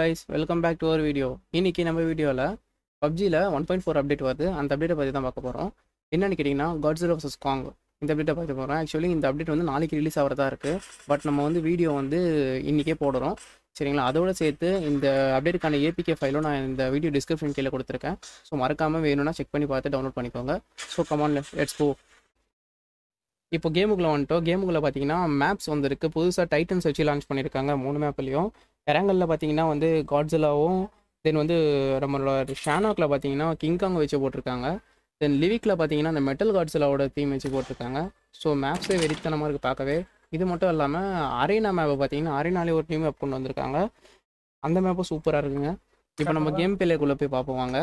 guys welcome back to our video இன்னைக்கு நம்ம வீடியோவில் பப்ஜியில் ஒன் பாயிண்ட் ஃபோர் அப்டேட் வருது அந்த அப்டேட்டை பற்றி தான் பார்க்க போகிறோம் என்னன்னு கேட்டிங்கன்னா காட்ஸில் வர்சஸ் காங் இந்த அப்டேட்டை பார்த்து போகிறோம் ஆக்சுவலி இந்த அப்டேட் வந்து நாளைக்கு ரிலீஸ் ஆகிறதா இருக்குது பட் நம்ம வந்து வீடியோ வந்து இன்றைக்கே போடுறோம் சரிங்களா அதோட சேர்த்து இந்த அப்டேட்டுக்கான ஏபிகே ஃபைலும் நான் இந்த வீடியோ டிஸ்கிரிப்ஷன் கீழே கொடுத்துருக்கேன் ஸோ மறக்காமல் வேணும்னா செக் பண்ணி பார்த்து டவுன்லோட் பண்ணிக்கோங்க ஸோ கமான் லெட்ஸ் கோ இப்போ கேமுக்குள்ளே வந்துட்டோம் கேமுக்குள்ளே பார்த்தீங்கன்னா மேப்ஸ் வந்திருக்கு புதுசாக டைட்டன்ஸ் வச்சு லான்ச் பண்ணியிருக்காங்க மூணு மேப்லையும் இறங்கலில் பார்த்தீங்கன்னா வந்து காட்ஸிலாவும் தென் வந்து நம்மளோட ஷானாக்கில் பார்த்தீங்கன்னா கிங்காங் வச்சு போட்டிருக்காங்க தென் லிவிக்கில் பார்த்தீங்கன்னா அந்த மெட்டல் காட்ஸிலாவோட தீம் வச்சு போட்டிருக்காங்க ஸோ மேப்ஸே வெறித்தனமாக இருக்குது பார்க்கவே இது மட்டும் இல்லாமல் அரேனா மேப்பை பார்த்தீங்கன்னா அரேனாலே ஒரு டீம் மேப் கொண்டு வந்திருக்காங்க அந்த மேப்பும் சூப்பராக இருக்குங்க இப்போ நம்ம கேம் பிளேக்குள்ளே போய் பார்ப்போம் வாங்க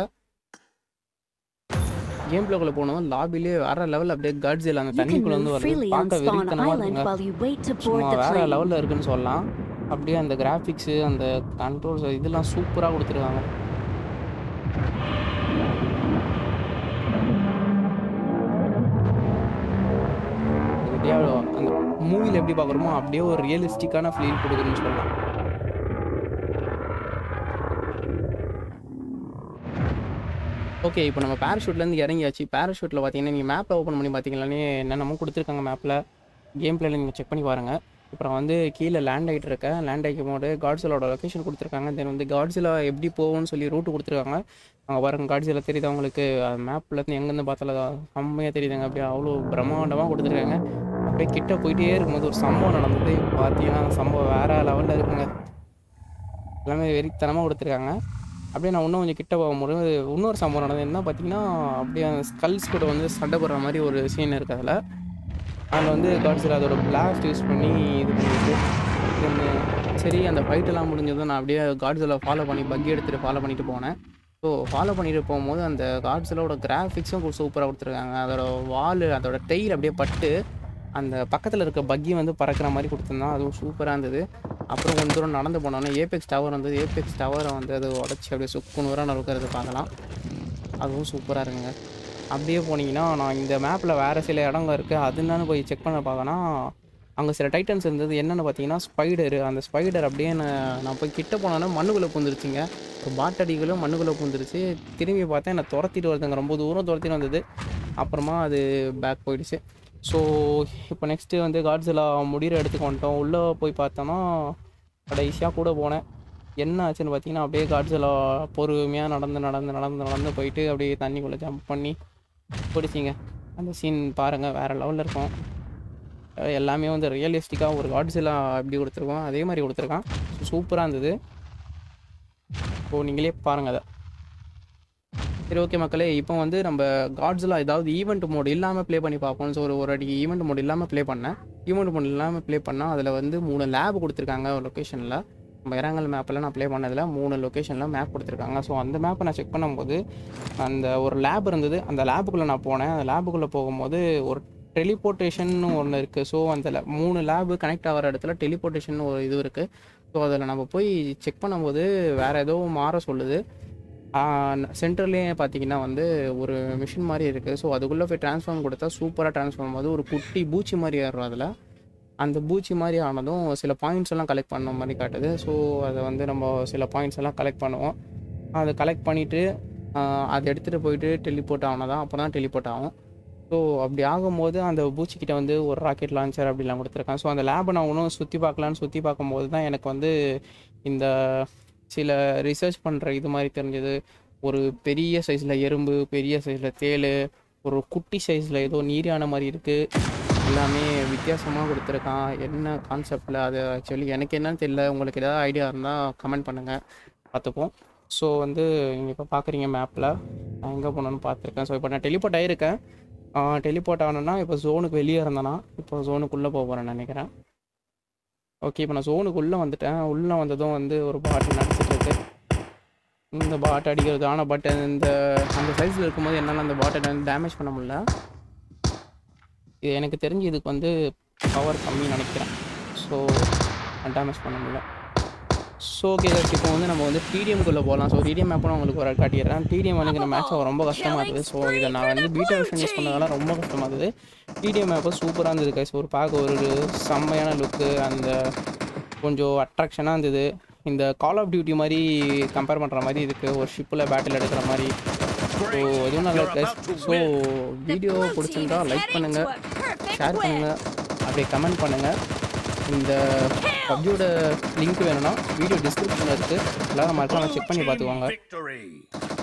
கேம் பிளேக்குள்ளே போனோம் லாபிலே வேற லெவல் அப்படியே காட்ஸில் அந்த You can தண்ணிக்குள்ளே வந்து move வருது freely on பார்க்க Spawn வெறித்தனமாக Island இருக்குங்க while you wait to board சும்மா the வேற plane. லெவலில் இருக்குன்னு சொல்லலாம் அப்படியே அந்த கிராஃபிக்ஸு அந்த கண்ட்ரோல்ஸ் இதெல்லாம் சூப்பராக கொடுத்துருக்காங்க அப்படியே அந்த மூவியில் எப்படி பார்க்குறோமோ அப்படியே ஒரு ரியலிஸ்டிக்கான ஃபீல் கொடுக்குதுன்னு சொல்லலாம் ஓகே இப்போ நம்ம பேராஷூட்லேருந்து இறங்கியாச்சு பேராஷூட்டில் பார்த்தீங்கன்னா நீங்கள் மேப்பில் ஓப்பன் பண்ணி பார்த்தீங்களானே என்னென்னமோ கொடுத்துருக்காங்க மேப்பில் கேம் பிளேல நீங்கள் செக் பண்ணி பாருங்கள் அப்புறம் வந்து கீழே லேண்ட் ஆகிட்டு இருக்கேன் லேண்ட் ஆகிக்கும் போது காட்ஸிலோட லொக்கேஷன் கொடுத்துருக்காங்க தென் வந்து காட்ஸில் எப்படி போகும்னு சொல்லி ரூட்டு கொடுத்துருக்காங்க அங்கே பாருங்க காட்ஸில் தெரியுது அவங்களுக்கு மேப்லேருந்து எங்கேருந்து பார்த்தாலும் செம்மையாக தெரியுதுங்க அப்படியே அவ்வளோ பிரம்மாண்டமாக கொடுத்துருக்காங்க அப்படியே கிட்ட போயிட்டே இருக்கும்போது ஒரு சம்பவம் நடந்தது பார்த்தீங்கன்னா அந்த சம்பவம் வேறு லெவலில் இருக்குங்க எல்லாமே வெறித்தனமாக கொடுத்துருக்காங்க அப்படியே நான் இன்னும் கொஞ்சம் கிட்ட போகும்போது இன்னொரு சம்பவம் நடந்தது என்ன பார்த்தீங்கன்னா அப்படியே அந்த ஸ்கல்ஸ் கூட வந்து சண்டை போடுற மாதிரி ஒரு சீன் இருக்குது அதில் அதில் வந்து காட்ஸில் அதோட பிளாஸ்ட் யூஸ் பண்ணி இது பண்ணிட்டு then சரி அந்த ஃபைட்டெல்லாம் முடிஞ்சதும் நான் அப்படியே காட்ஸில் ஃபாலோ பண்ணி பக்கி எடுத்துகிட்டு ஃபாலோ பண்ணிட்டு போனேன் ஸோ ஃபாலோ பண்ணிட்டு போகும்போது அந்த காட்ஸிலோட கிராஃபிக்ஸும் சூப்பராக கொடுத்துருக்காங்க அதோட வால் அதோட டெய்ல் அப்படியே பட்டு அந்த பக்கத்தில் இருக்க பக்கி வந்து பறக்கிற மாதிரி கொடுத்துருந்தான் அதுவும் சூப்பராக இருந்தது அப்புறம் கொஞ்சம் தூரம் நடந்து போனோன்னே ஏபெக்ஸ் டவர் வந்தது ஏபெக்ஸ் டவரை வந்து அது உடச்சி அப்படியே சுக்குநூறாக நறுக்கிறது பார்க்கலாம் அதுவும் சூப்பராக இருக்குங்க அப்படியே போனீங்கன்னா நான் இந்த மேப்பில் வேறு சில இடங்க இருக்குது அது என்னன்னு போய் செக் பண்ண பார்க்கனா அங்கே சில டைட்டன்ஸ் இருந்தது என்னென்னு பார்த்தீங்கன்னா ஸ்பைடரு அந்த ஸ்பைடர் அப்படியே நான் நான் போய் கிட்ட போனோன்னா மண்ணுக்குள்ளே பூந்துருச்சுங்க ஒரு பாட்டடிகளும் மண்ணுக்குள்ளே பூந்துருச்சு திரும்பி பார்த்தேன் என்னை துரத்திட்டு வருதுங்க ரொம்ப தூரம் துரத்திட்டு வந்தது அப்புறமா அது பேக் போயிடுச்சு ஸோ இப்போ நெக்ஸ்ட்டு வந்து காட்ஸில் முடிகிற இடத்துக்கு வந்துட்டோம் உள்ளே போய் பார்த்தோன்னா கடைசியாக கூட போனேன் என்ன ஆச்சுன்னு பார்த்தீங்கன்னா அப்படியே காட்ஸில் பொறுமையாக நடந்து நடந்து நடந்து நடந்து போயிட்டு அப்படியே தண்ணிக்குள்ளே ஜம்ப் பண்ணி பிடிச்சிங்க அந்த சீன் பாருங்கள் வேறு லெவலில் இருக்கும் அஹ் எல்லாமே வந்து ரியலிஸ்டிக்காக ஒரு காட்ஸில் எப்படி கொடுத்துருக்கோம் அதே மாதிரி கொடுத்துருக்கான் சூப்பராக இருந்தது ஸோ நீங்களே பாருங்கள் அதை சரி ஓகே மக்களே இப்போ வந்து நம்ம காட்ஸ்லாம் ஏதாவது ஈவெண்ட் மோட் இல்லாமல் ப்ளே பண்ணி பார்ப்போம் ஸோ ஒரு ஒரு அடி ஈவெண்ட் மோட் இல்லாமல் ப்ளே பண்ணேன் ஈவெண்ட் மோட் இல்லாமல் ப்ளே பண்ணால் அதில் வந்து மூணு லேப் கொடுத்துருக்காங்க ஒரு லொக்கேஷனில் நம்ம இறங்கல் மேப்பில் நான் ப்ளே பண்ணதில் மூணு லொக்கேஷனில் மேப் கொடுத்துருக்காங்க ஸோ அந்த மேப்பை நான் செக் பண்ணும்போது அந்த ஒரு லேப் இருந்தது அந்த லேபுக்குள்ளே நான் போனேன் அந்த லேபுக்குள்ளே போகும்போது ஒரு டெலிபோர்ட்டேஷன் ஒன்று இருக்குது ஸோ அந்த la- மூணு லேபு கனெக்ட் ஆகிற இடத்துல டெலிபோர்ட்டேஷன் ஒரு இது இருக்குது ஸோ அதில் நம்ம போய் செக் பண்ணும்போது வேறு ஏதோ மாற சொல்லுது சென்டர்லேயே பார்த்தீங்கன்னா வந்து ஒரு மிஷின் மாதிரி இருக்குது ஸோ அதுக்குள்ளே போய் ட்ரான்ஸ்ஃபார்ம் கொடுத்தா சூப்பராக ட்ரான்ஸ்ஃபார்ம் ஆகுது ஒரு குட்டி பூச்சி மாதிரி ஏறும் அதில் அந்த பூச்சி மாதிரி ஆனதும் சில பாயிண்ட்ஸ் எல்லாம் கலெக்ட் பண்ண மாதிரி காட்டுது ஸோ அதை வந்து நம்ம சில பாயிண்ட்ஸ் எல்லாம் கலெக்ட் பண்ணுவோம் அதை கலெக்ட் பண்ணிவிட்டு அதை எடுத்துகிட்டு போயிட்டு டெலிபோர்ட் ஆனதான் அப்போ தான் டெலிபோர்ட் ஆகும் ஸோ அப்படி ஆகும்போது அந்த பூச்சிக்கிட்ட வந்து ஒரு ராக்கெட் லான்ச்சர் அப்படிலாம் கொடுத்துருக்கான் ஸோ அந்த லேபை நான் இன்னும் சுற்றி பார்க்கலான்னு சுற்றி பார்க்கும்போது தான் எனக்கு வந்து இந்த சில ரிசர்ச் பண்ணுற இது மாதிரி தெரிஞ்சது ஒரு பெரிய சைஸில் எறும்பு பெரிய சைஸில் தேள் ஒரு குட்டி சைஸில் ஏதோ நீரியான மாதிரி இருக்குது எல்லாமே வித்தியாசமாக கொடுத்துருக்கான் என்ன கான்செப்டில் அது ஆக்சுவலி எனக்கு என்னன்னு தெரியல உங்களுக்கு ஏதாவது ஐடியா இருந்தால் கமெண்ட் பண்ணுங்கள் பார்த்துப்போம் ஸோ வந்து நீங்கள் இப்போ பார்க்குறீங்க மேப்பில் நான் எங்கே போனேன்னு பார்த்துருக்கேன் ஸோ இப்போ நான் டெலிபோர்ட் ஆகிருக்கேன் டெலிபோர்ட் ஆகணும்னா இப்போ ஜோனுக்கு வெளியே இருந்தேன்னா இப்போ ஜோனுக்குள்ளே போக போகிறேன்னு நினைக்கிறேன் ஓகே இப்போ நான் ஜோனுக்குள்ளே வந்துட்டேன் உள்ளே வந்ததும் வந்து ஒரு பாட்டு நடிச்சிட்டு இருக்கு இந்த பாட் அடிக்கிறது ஆனால் பட் இந்த அந்த சைஸில் இருக்கும்போது என்னால் அந்த பாட்டை வந்து டேமேஜ் பண்ண முடியல இது எனக்கு தெரிஞ்சு இதுக்கு வந்து பவர் கம்மின்னு நினைக்கிறேன் ஸோ டேமேஜ் பண்ண முடியல ஸோ ஓகே சார் இப்போ வந்து நம்ம வந்து டிடிஎம்குள்ளே போகலாம் ஸோ டிடிஎம் மேப் நான் உங்களுக்கு ஒரு காட்டிடுறேன் டிடிஎம் வந்து இந்த மேட்ச் ரொம்ப கஷ்டமாக இருக்குது ஸோ இதை நான் வந்து பீட்டா விஷன் யூஸ் பண்ணதால ரொம்ப கஷ்டமாக இருந்தது டிடிஎம் மேப்பு சூப்பராக இருந்தது கைஸ் ஒரு பார்க்க ஒரு செம்மையான லுக்கு அந்த கொஞ்சம் அட்ராக்ஷனாக இருந்தது இந்த கால் ஆஃப் டியூட்டி மாதிரி கம்பேர் பண்ணுற மாதிரி இருக்குது ஒரு ஷிப்பில் பேட்டில் எடுக்கிற மாதிரி ஸோ இதுவும் நல்லா இருக்கு ஸோ வீடியோ பிடிச்சிருந்தா லைக் பண்ணுங்கள் ஷேர் பண்ணுங்கள் அப்படியே கமெண்ட் பண்ணுங்கள் இந்த பப்ஜியோட லிங்க் வேணும்னா வீடியோ டிஸ்கிரிப்ஷனில் இருக்குது எல்லாரும் மறக்காம செக் பண்ணி பார்த்துக்கோங்க Victory.